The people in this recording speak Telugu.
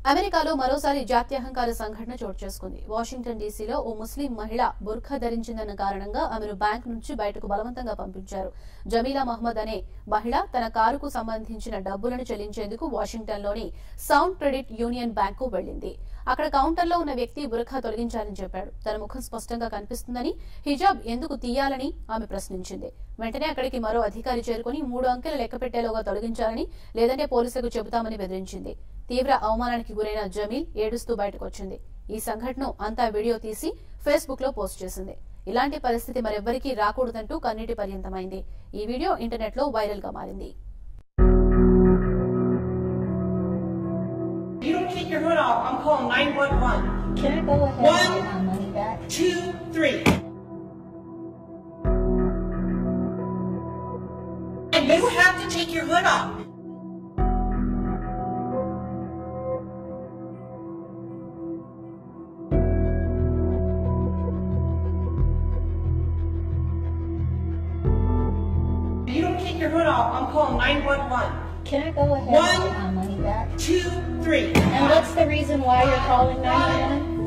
అమెరికాలో మరోసారి జాత్యహంకార సంఘటన చోటు చేసుకుంది వాషింగ్టన్ డీసీలో ఓ ముస్లిం మహిళ బుర్ఖా ధరించిందన్న కారణంగా ఆమెను బ్యాంక్ నుంచి బయటకు బలవంతంగా పంపించారు జమీలా మహ్మద్ అనే మహిళ తన కారుకు సంబంధించిన డబ్బులను చెల్లించేందుకు వాషింగ్టన్లోని సౌండ్ క్రెడిట్ యూనియన్ బ్యాంకు వెళ్లింది అక్కడ కౌంటర్లో ఉన్న వ్యక్తి బురఖా తొలగించాలని చెప్పాడు తన ముఖం స్పష్టంగా కనిపిస్తుందని హిజాబ్ ఎందుకు తీయాలని ఆమె ప్రశ్నించింది వెంటనే అక్కడికి మరో అధికారి చేరుకుని మూడు అంకెలు లెక్క పెట్టేలోగా తొలగించాలని లేదంటే పోలీసులకు చెబుతామని బెదిరించింది తీవ్ర అవమానానికి గురైన జమీల్ ఏడుస్తూ బయటకొచ్చింది ఈ సంఘటన అంతా వీడియో తీసి ఫేస్బుక్ లో పోస్ట్ చేసింది ఇలాంటి పరిస్థితి మరెవ్వరికీ రాకూడదంటూ కన్నీటి పర్యంతమైంది ఈ వీడియో ఇంటర్నెట్ లో వైరల్ గా మారింది You don't take your hood off, I'm calling 911. Can I go ahead One. and get my money back? Two, three. And you have to take your hood off. If you don't take your hood off, I'm calling 911. Can I go ahead One. and get my money back? Two, three. And what's the reason why you're calling 911?